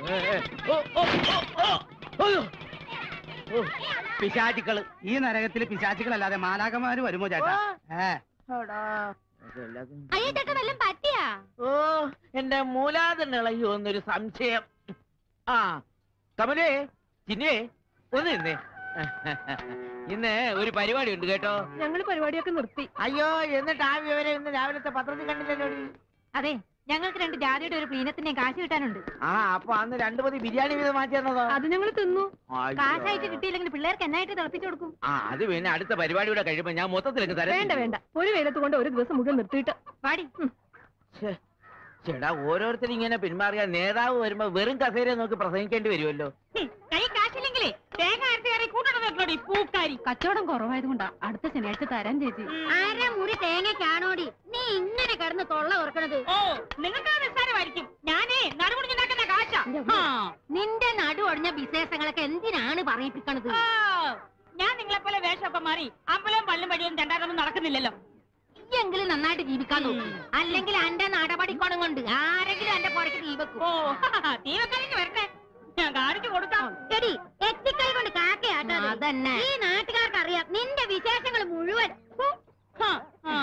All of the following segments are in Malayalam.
ഓ, ഓ, ഓ, ഓ, അയ്യോ. ഓ, പിശാചുക്കള് ഈ നരകത്തിൽ പിശാചികളല്ലാതെ മാലാകമാര് വരുമോ ചേട്ടാ ഏ അയ്യോ ചേട്ടാ വല്ലതും പറ്റിയാ ഓ എന്റെ മൂലാതന്നെ ഇളകി വന്നൊരു സംശയം ആ കമലേ ചിന്നേ ഒന്ന് നിന്നേ ഇന്ന് ഒരു പരിപാടി ഉണ്ട് കേട്ടോ ഞങ്ങള് പരിപാടിയൊക്കെ നിർത്തി അയ്യോ എന്നിട്ട് ആ വിവരം ഇന്ന് രാവിലത്തെ പത്രത്തിൽ കണ്ടില്ലല്ലോ അതെ ഞങ്ങൾക്ക് രണ്ട് ജാതിയുടെ ഒരു പ്ലീനത്തിന്റെയും കാശ് കിട്ടാനുണ്ട് ആ അപ്പൊ അന്ന് രണ്ടു പതി ബിരിയാണി വീതം മാറ്റി തന്നതോ അത് ഞങ്ങൾ തിന്നു അയ്യോ. കാശായിട്ട് കിട്ടിയില്ലെങ്കിൽ പിള്ളേർക്ക് എന്നായിട്ട് തിളപ്പിച്ചു കൊടുക്കും ആ അത് പിന്നെ അടുത്ത പരിപാടിയുടെ കഴിയുമ്പോ ഞാൻ മൊത്തത്തിലേക്ക് തരാം വേണ്ട വേണ്ട ഒരു വെയിലത്ത് കൊണ്ട് ഒരു ദിവസം മുഴുവൻ നിർത്തിയിട്ട് പാടി ഛെ, ചേടാ ഓരോരുത്തരും ഇങ്ങനെ പെരുമാറിയ നേതാവ് വരുമ്പോ വെറും കസേരയെ നോക്കി പ്രസംഗിക്കേണ്ടി വരുമല്ലോ കൈ കാശില്ലെങ്കിലേ തേങ്ങ അരച്ച് കറി കൂട്ടണമല്ലോടി പൂക്കാരി കച്ചവടം കുറവായത് കൊണ്ടാ അടുത്ത ശനിയാഴ്ച തരാൻ ചേച്ചി അര മുറി തേങ്ങയ്ക്കാണോടി നീ ഇങ്ങനെ കിടന്ന് തൊള്ള ഓർക്കണത് ഓ നിങ്ങൾക്ക് നിസ്സാരമായിരിക്കും ഞാനേ നടുകുടിഞ്ഞുണ്ടാക്കുന്ന കാശ നിന്റെ നടു ഒടിഞ്ഞ വിശേഷങ്ങളൊക്കെ എന്തിനാണ് പറയിപ്പിക്കണത് ഞാൻ നിങ്ങളെ പോലെ വേഷമൊക്കെ മാറി അമ്പലം പള്ളും വഴിയും രണ്ടാമതൊന്നും നടക്കുന്നില്ലല്ലോ എങ്കിലും നന്നായിട്ട് ജീവിക്കാൻ നോക്കും അല്ലെങ്കിൽ എന്റെ നടപടിക്കോണം കൊണ്ട് ആരെങ്കിലും എന്റെ പുറക്ക് തീ വെക്കും ഓ തീ വെക്കാനെങ്കിൽ വരട്ടെ ഞാൻ കാണിച്ചു കൊടുക്കാം ശരി എത്തിക്കൈ കൊണ്ട് കാക്കയാട്ടോ അതന്നെ ഈ നാട്ടുകാർക്ക് അറിയാം നിന്റെ വിശേഷങ്ങൾ മുഴുവൻ ഹു, ഹ, ആ.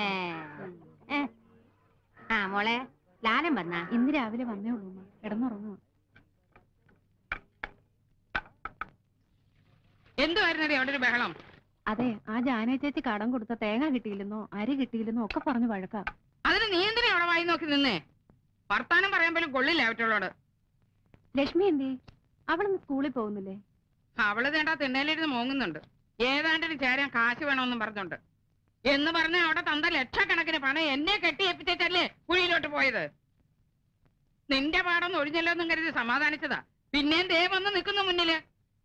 ആ മോളെ ലാലം വന്നാ ഇന്ന് രാവിലെ വന്നേ ഉള്ളൂ ഉമ്മ. കിടന്നുറങ്ങുക എന്തുവായിരുന്നടി അവിടെ ഒരു ബഹളം അതെ ആ ജാനേ ചേച്ചി കടം കൊടുത്ത തേങ്ങ കിട്ടിയില്ലെന്നോ അരി കിട്ടിയില്ലെന്നോ ഒക്കെ പറഞ്ഞു വഴക്കാം അതിന് നീ എന്തിനാ അവിടെ വായി നോക്കി നിന്നേ വർത്താനം പറയാൻ പോലും കൊള്ളില്ല അവറ്റോളോട് ലക്ഷ്മി എന്തേ അവളിന്ന് സ്കൂളിൽ പോകുന്നില്ലേ അവള് തേണ്ട തിണ്ണയിലിരുന്ന് മോങ്ങുന്നുണ്ട് ഏതാണ്ടിന് ചേരാൻ കാശ് വേണമെന്നും പറഞ്ഞോണ്ട് എന്ന് പറഞ്ഞ അവിടെ തന്ന ലക്ഷക്കണക്കിന് പണം എന്നെ കെട്ടിയേപ്പിച്ചല്ലേ കുഴിയിലോട്ട് പോയത് നിന്റെ പാടൊന്നും ഒഴിഞ്ഞല്ലോ എന്നും കരുതി സമാധാനിച്ചതാ പിന്നെയും ദേ വന്ന് നിൽക്കുന്നു മുന്നില്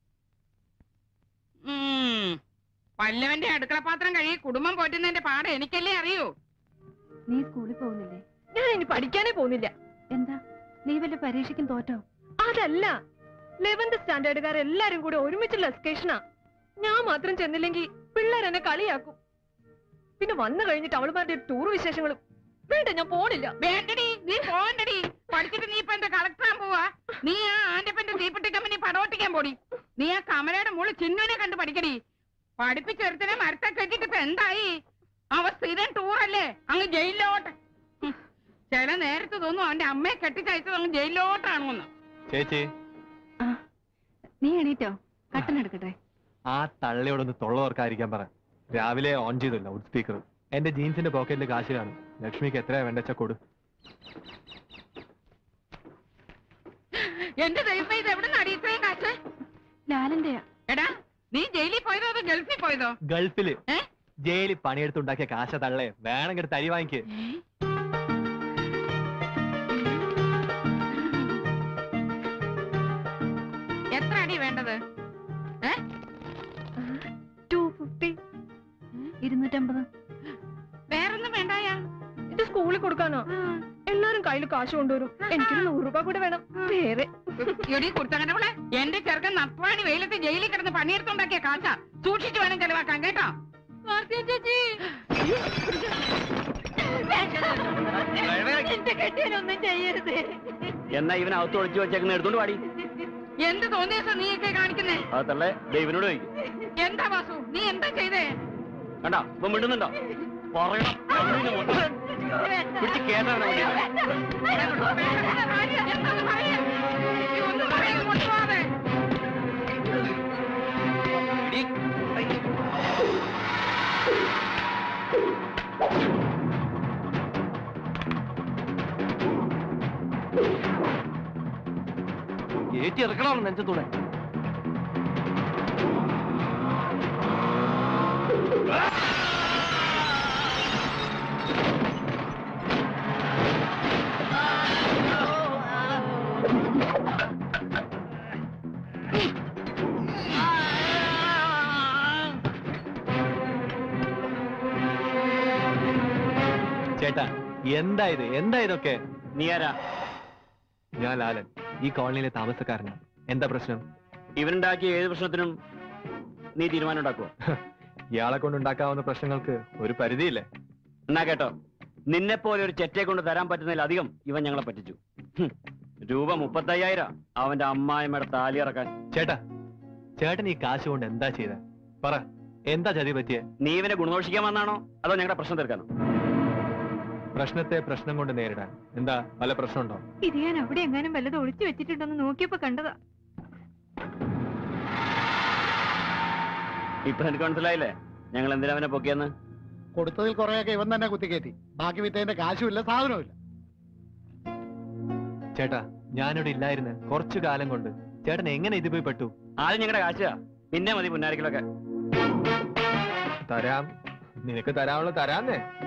ഉം. വല്ലവന്റെ അടുക്കളപാത്രം കഴുകി കുടുംബം പോറ്റുന്നതിന്റെ പാട് എനിക്കല്ലേ അറിയൂ നീ സ്കൂളിൽ പോകുന്നില്ലേ ഞാൻ ഇനി പഠിക്കാനേ പോകുന്നില്ല എന്താ നീ വല്ല പരീക്ഷയ്ക്കും തോറ്റോ അതല്ല ലെവന്ത് സ്റ്റാൻഡേർഡുകാരെല്ലാരും കൂടെ ഒരുമിച്ചുള്ള എസ്കേഷനാ ഞാൻ മാത്രം ചെന്നില്ലെങ്കിൽ പിള്ളേർ എന്നെ കളിയാക്കും പിന്നെ വന്നു കഴിഞ്ഞിട്ട് അവളുമാരുടെ ടൂർ വിശേഷങ്ങളും വേണ്ട ഞാൻ പോണില്ല വേണ്ടടി നീ പോണ്ടടി പഠിച്ചിട്ട് നീ ഇപ്പൊ എന്താ കളക്ടറാൻ പോവാ നീ ആ ആന്റപ്പന്റെ തീപ്പെട്ടി കമ്പനി പടവട്ടിക്കാൻ പോടി നീ ആ കമലയുടെ മോള് ചിന്നുവിനെ കണ്ട് പഠിക്കടി പഠിപ്പിച്ചൊരുത്തനെ മരത്തെ കെട്ടിട്ട് ഇപ്പൊ എന്തായി അവ സ്ഥിരം ടൂറല്ലേ അങ്ങ് ജയിലിലോട്ട് ഹും. ചില നേരത്ത് തോന്നും അവന്റെ അമ്മയെ കെട്ടിച്ചയച്ചത് അങ്ങ് ജയിലിലോട്ടാണോന്ന് ചേച്ചി നീ എണീറ്റോ കട്ടനെടുക്കട്ടെ ആ തള്ളയോടൊന്ന് തൊള്ള ഓർക്കാതിരിക്കാൻ പറ രാവിലെ ഓൺ ചെയ്തു ലൗഡ് സ്പീക്കർ എന്റെ ജീൻസിന്റെ പോക്കറ്റിൽ കാശ് കാണും ലക്ഷ്മിക്ക് എത്രയാ വേണ്ടച്ച കൊടു എന്റെ ദൈവം ഇത് എവിടെ നടി ഇത്രയും കാശ് ലാലന്റെയാ എടാ നീ ജയിലിൽ പോയതോ അതോ ഗൾഫിൽ പോയതോ ഗൾഫില് ഏ? ജയിലിൽ പണിയെടുത്തുണ്ടാക്കിയ കാശ തള്ളേ വേണമെങ്കിൽ തരി വാങ്ങിക്ക് എത്ര അടി വേണ്ടത് ഏ ടു ഫിഫ്റ്റി ഇരുന്നൂറ്റമ്പത് വേറൊന്നും വേണ്ടായാ ഇത് സ്കൂളിൽ കൊടുക്കാനോ എല്ലാരും കയ്യിൽ കാശ് കൊണ്ടുവരും എനിക്കൊരു നൂറ് രൂപ കൂടെ വേണം വേറെ എടി കുർത്തകനവളെ എന്റെ ചെറുക്കൻ നത്വാണി വെയിലത്ത് ജയിലിൽ കിടന്ന് പണിയെടുത്തുണ്ടാക്കിയ കാശ സൂക്ഷിച്ചു വേണം ചെലവാക്കാൻ കേട്ടോ ചേച്ചി എന്റെ കെട്ടിയനൊന്നും ചെയ്യരുത് എന്നാ ഇവൻ അകത്ത് ഒളിച്ചു വെച്ചേക്കുന്ന എടുത്തോണ്ട് പാടി എന്ത് തോന്നിയ ദിവസം നീയൊക്കെ കാണിക്കുന്നേ അതല്ലേ ദൈവനോട് ചോദിക്കും എന്താ വാസു നീ എന്താ ചെയ്തേ കണ്ടാ ഇപ്പൊ മിണ്ടുന്നുണ്ടോ പറയണം കണ്ണിന് മുന്നിൽ. പിടിച്ച് കേട്ടാണ് എന്താന്ന് പറയ്. നീ ഒന്നും പറയും കൊണ്ടുപോവാതെ ഏറ്റി ഇറക്കണം നെഞ്ചത്തൂടെ ചേട്ടാ എന്താ ഇത് എന്താ ഇതൊക്കെ നീ ആരാ ഞാൻ ലാലൻ ഈ കോളനിയിലെ താമസക്കാരനാണ് എന്താ പ്രശ്നം ഇവനുണ്ടാക്കിയ ഏത് പ്രശ്നത്തിനും നീ തീരുമാനം ഉണ്ടാക്കുവോ ഇയാളെ കൊണ്ടുണ്ടാക്കാവുന്ന പ്രശ്നങ്ങൾക്ക് ഒരു പരിധിയില്ലേ എന്നാ കേട്ടോ നിന്നെ പോലെ ഒരു ചെറ്റയെ കൊണ്ട് തരാൻ പറ്റുന്നതിലധികം ഇവൻ ഞങ്ങളെ പറ്റിച്ചു ഹും. രൂപ മുപ്പത്തയ്യായിരം അവന്റെ അമ്മായിമ്മയുടെ താലി ഇറക്കാൻ ചേട്ടാ ചേട്ടൻ ഈ കാശ് കൊണ്ട് എന്താ ചെയ്ത പറ എന്താ ചതി പറ്റിയ നീ ഇവനെ ഗുണദോഷിക്കാൻ വന്നാണോ അതോ ഞങ്ങളുടെ പ്രശ്നം തീർക്കാനോ പ്രശ്നത്തെ പ്രശ്നം കൊണ്ട് നേരിടാൻ എന്താ വല്ല പ്രശ്നമുണ്ടോ ഇത് ഞാൻ അവിടെ എങ്ങാനും വല്ലതും ഒളിച്ചു വെച്ചിട്ടുണ്ടെന്ന് നോക്കിയപ്പോ കണ്ടതാ ഇപ്പൊ എനിക്ക് മനസ്സിലായില്ലേ ഞങ്ങൾ എന്തിനാ അവനെ പൊക്കിയെന്ന് കൊടുത്തതിൽ കുറെയൊക്കെ ഇവൻ തന്നെ കുത്തിക്കയറ്റി ബാക്കി വിറ്റതിന്റെ കാശുമില്ല സാധനവും ചേട്ടാ ഞാനിവിടെ ഇല്ലായിരുന്നു കുറച്ചു കാലം കൊണ്ട് ചേട്ടൻ എങ്ങനെ ഇത് പോയി പെട്ടു ആദ്യം ഞങ്ങളുടെ കാശാ പിന്നെ മതി പുന്നാരിക്കലൊക്കെ തരാം നിനക്ക് തരാനുള്ള തരാന്നേ